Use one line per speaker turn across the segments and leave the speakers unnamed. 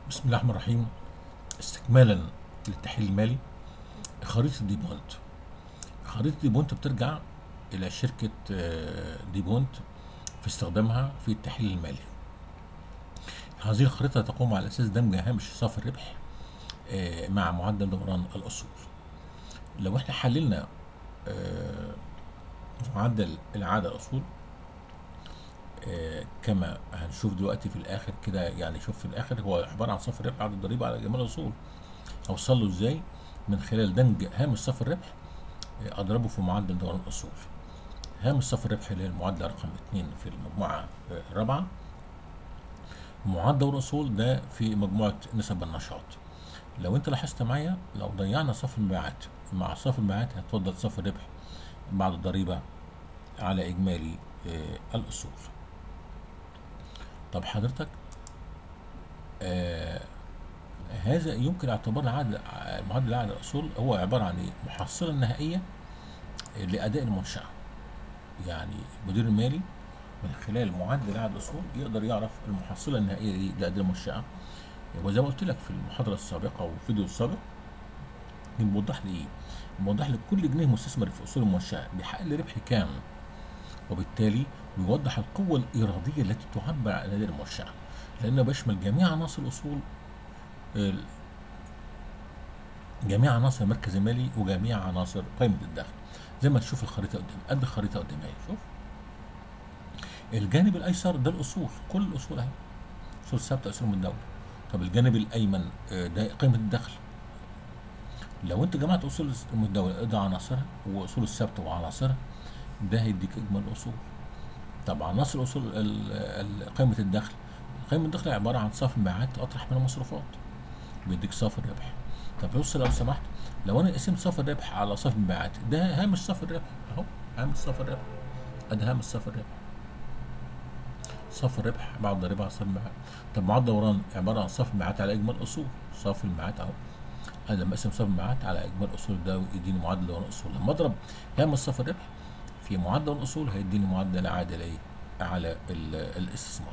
بسم الله الرحمن الرحيم استكمالا للتحليل المالي خريطة ديبونت خريطة ديبونت بترجع إلى شركة آه، ديبونت في استخدامها في التحليل المالي هذه الخريطة تقوم على أساس دمج هامش صافي الربح آه، مع معدل دوران الأصول لو احنا حللنا آه، معدل العادة الأصول آه، كما هنشوف دلوقتي في الاخر كده يعني شوف في الاخر هو عباره عن صافي الربح على الضريبه على جميع الاصول اوصل له ازاي من خلال دمج هامش صافي الربح آه، اضربه في معدل دوران الاصول هامش صافي الربح اللي هي المعادله رقم 2 في المجموعه آه، الرابعه معدل دوران الاصول ده في مجموعه نسب النشاط لو انت لاحظت معايا لو ضيعنا صافي المبيعات مع صافي المبيعات هتفضل صافي الربح بعد الضريبه على اجمالي آه، الاصول طب حضرتك آه هذا يمكن اعتبار العدد معدل العدد الاصول هو عباره عن ايه؟ محصله نهائيه لاداء المنشاه. يعني المدير المالي من خلال معدل عدد الاصول يقدر يعرف المحصله النهائيه دي لاداء المنشاه. وزي ما قلت لك في المحاضره السابقه والفيديو السابق بيوضح لي ايه؟ بيوضح لي كل جنيه مستثمر في اصول المنشاه بيحقق لي ربح كام؟ وبالتالي بيوضح القوة الإيرادية التي تعبر عن أداء المنشأة لأنه بيشمل جميع عناصر الأصول ال- جميع عناصر المركز المالي وجميع عناصر قيمة الدخل زي ما تشوف الخريطة قدام قد الخريطة قدام اهي شوف الجانب الأيسر ده الأصول كل الأصول أهي أصول ثابتة أصول من الدولة طب الجانب الأيمن آه، ده قيمة الدخل لو أنت جمعت أصول من الدولة ده عناصرها وأصول الثابتة وعناصرها ده هيديك إجمالي الأصول طب عناصر اصول ال- ال- قيمه الدخل قيمه الدخل عباره عن صافي المبيعات اطرح من المصروفات بيديك صافي الربح طب بص لو سمحت لو انا قسمت صافي الربح على صافي المبيعات ده هامش صافي الربح اهو هامش صافي الربح ادي هامش صافي الربح صافي الربح بعد ضريبه على صافي المبيعات طب معدل دوران عباره عن صافي المبيعات على اجمال اصول صافي المبيعات اهو انا لما اقسم صافي المبيعات على اجمال اصول ده يديني معدل دوران اصول لما اضرب هامش صافي الربح في معدل الاصول هيديني معدل عادل ايه على ال- الاستثمار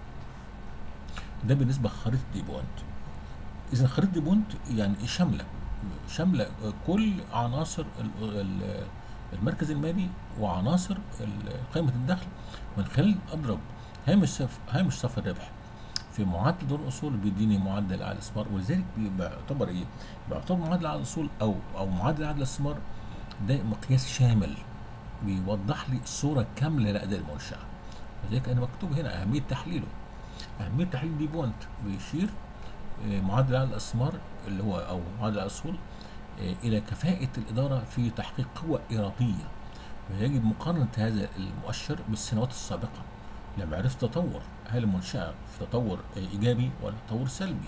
ده بالنسبه لخريطه ديبونت اذا خريطه ديبونت يعني شامله شامله كل عناصر ال- ال- المركز المالي وعناصر ال- قيمه الدخل من خلال اضرب هامش صف هامش صافي الربح في معدل دور الاصول بيديني معدل على الاستثمار ولذلك بيعتبر ايه؟ بيعتبر معدل على الاصول او او معدل على الاستثمار ده مقياس شامل بيوضح لي الصوره كامله لاداء المنشاه لذلك انا مكتوب هنا اهميه تحليله اهميه تحليل دي بوينت بيشير آه، معدل على الاستثمار اللي هو او معدل على الاصول آه، الى كفاءه الاداره في تحقيق قوه اراديه ويجب مقارنه هذا المؤشر بالسنوات السابقه لمعرفه تطور هل المنشاه في تطور آه، ايجابي ولا تطور سلبي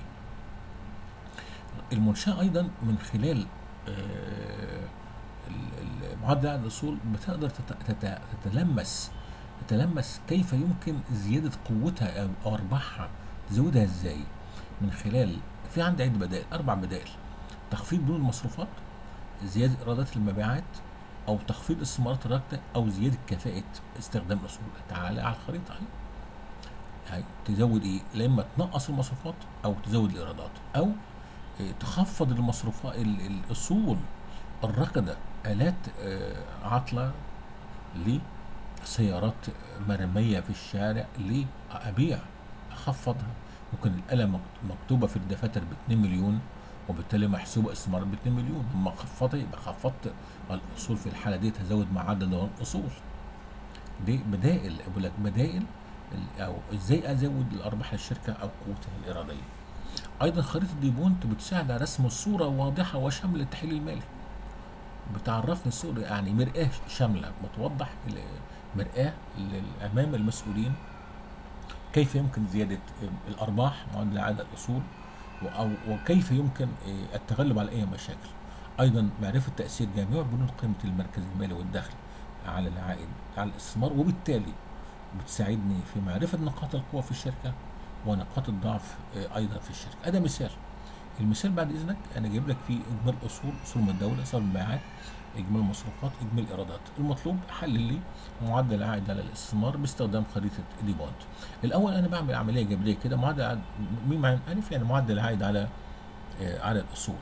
المنشاه ايضا من خلال آه، ال- ال- معدل عدد الاصول بتقدر تت- تت- تتلمس تتلمس كيف يمكن زياده قوتها او أو ارباحها تزودها ازاي من خلال في عندي عده بدائل اربع بدائل تخفيض بنود المصروفات زياده ايرادات المبيعات او تخفيض استثمارات الراكده او زياده كفاءه استخدام الاصول تعالى على الخريطه اهي يعني تزود ايه لا اما تنقص المصروفات او تزود الايرادات او آه، تخفض المصروفات ال- الاصول الراكده الات آه، عطله لسيارات مرميه في الشارع لابيع اخفضها ممكن الاله مك- مكتوبه في الدفاتر ب 2 مليون وبالتالي محسوبه استثمار ب 2 مليون لما خفضت يبقى خفضت الاصول في الحاله دي تزود معدل دوران الاصول دي بدائل بقول لك بدائل ال- او ازاي ازود الارباح للشركه او قوتها الاراديه ايضا خريطه ديبونت بتساعد على رسم صوره واضحه وشامله للتحليل المالي بتعرفني الصورة يعني مرآة شاملة بتوضح ال- مرآة لل- أمام المسؤولين كيف يمكن زيادة الأرباح معدل عدد الأصول و- أو وكيف يمكن آه، التغلب على أي مشاكل أيضا معرفة تأثير جميع بنود قيمة المركز المالي والدخل على العائد على الاستثمار وبالتالي بتساعدني في معرفة نقاط القوة في الشركة ونقاط الضعف آه، أيضا في الشركة هذا مثال المثال بعد اذنك انا جايب لك فيه اجمال اصول اصول متداوله اصول مبيعات اجمال مصروفات اجمال ايرادات المطلوب حل لي معدل العائد على الاستثمار باستخدام خريطه دي بونت الاول انا بعمل عمليه جبريه كده معدل العائد مين معنى الف يعني معدل العائد على آه على الاصول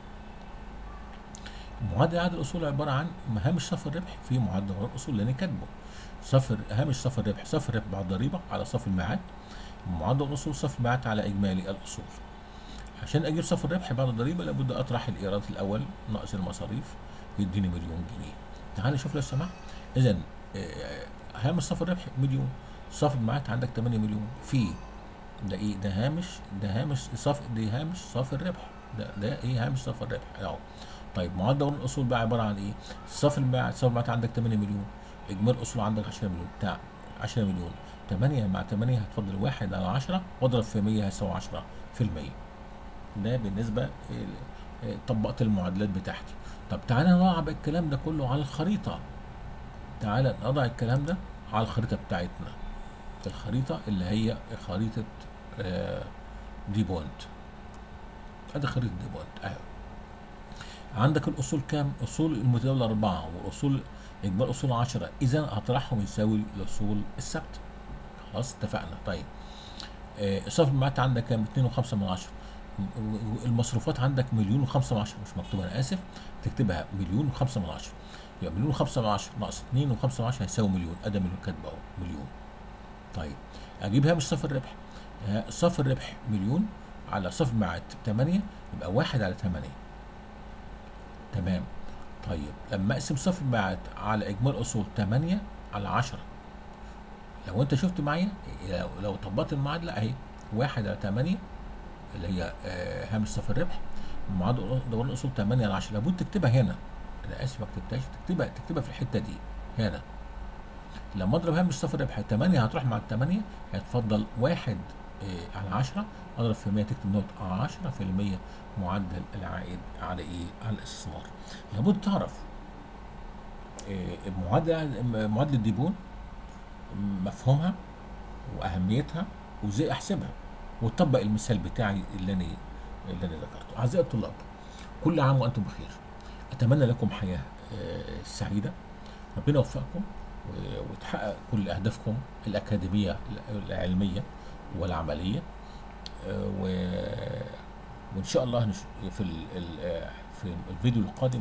معدل عائد الاصول عباره عن هامش صافي الربح في معدل الاصول اللي انا كاتبه صفر هامش صافي الربح صافي الربح بعد ضريبه على صافي المبيعات معدل الاصول صافي المبيعات على اجمالي الاصول عشان اجيب صافي الربح بعد الضريبه لابد اطرح الايراد الاول ناقص المصاريف يديني مليون جنيه تعال نشوف لو سمحت اذا هامش صافي الربح مليون صافي المبيعات عندك 8 مليون في ده ايه ده هامش ده هامش صافي ده هامش صافي الربح ده ده ايه هامش صافي الربح اهو طيب معدل الاصول بقى عباره عن ايه صافي المبيعات صافي المبيعات عندك 8 مليون اجمالي الاصول عندك 10 مليون بتاع 10 مليون 8 مع 8 هتفضل 1 على 10 واضرب في 100 هيساوي 10 في المية ده بالنسبة طبقت المعادلات بتاعتي طب تعالى نضع الكلام ده كله على الخريطة تعالى نضع الكلام ده على الخريطة بتاعتنا الخريطة اللي هي خريطة دي بونت ادي خريطة دي بونت اهي عندك الاصول كام؟ اصول المتداولة اربعة والاصول اجمالي اصول 10 اذا هطرحهم يساوي الاصول الثابته خلاص اتفقنا طيب آه صافي المبيعات عندك كام 2.5 من 10 المصروفات عندك مليون و5 من 10 مش مكتوبه انا اسف تكتبها مليون و5 من 10 يبقى مليون و5 من 10 ناقص 2 و5 من 10 هيساوي مليون ادي مليون كاتبه اهو مليون طيب اجيب هامش صافي الربح صافي الربح مليون على صافي المبيعات 8 يبقى 1 على 8 تمام طيب لما اقسم صافي المبيعات على اجمالي اصول 8 على 10 لو انت شفت معايا لو, لو طبقت المعادله اهي 1 على 8 اللي هي آه هامش صافي الربح معادله دوران الاصول 8 على 10 لابد تكتبها هنا انا اسف ما كتبتهاش تكتبها تكتبها في الحته دي هنا لما اضرب هامش صافي الربح 8 هتروح مع ال 8 هيتفضل 1 آه على 10 اضرب في 100 تكتب نقطه 10% معدل العائد على ايه؟ على الاستثمار. لابد تعرف آه معدل معادله الديبون مفهومها واهميتها وازاي احسبها وتطبق المثال بتاعي اللي انا اللي انا ذكرته. اعزائي الطلاب كل عام وانتم بخير. اتمنى لكم حياه آه سعيده ربنا يوفقكم وتحقق كل اهدافكم الاكاديميه العلميه والعمليه و... وان شاء الله في ال... في الفيديو القادم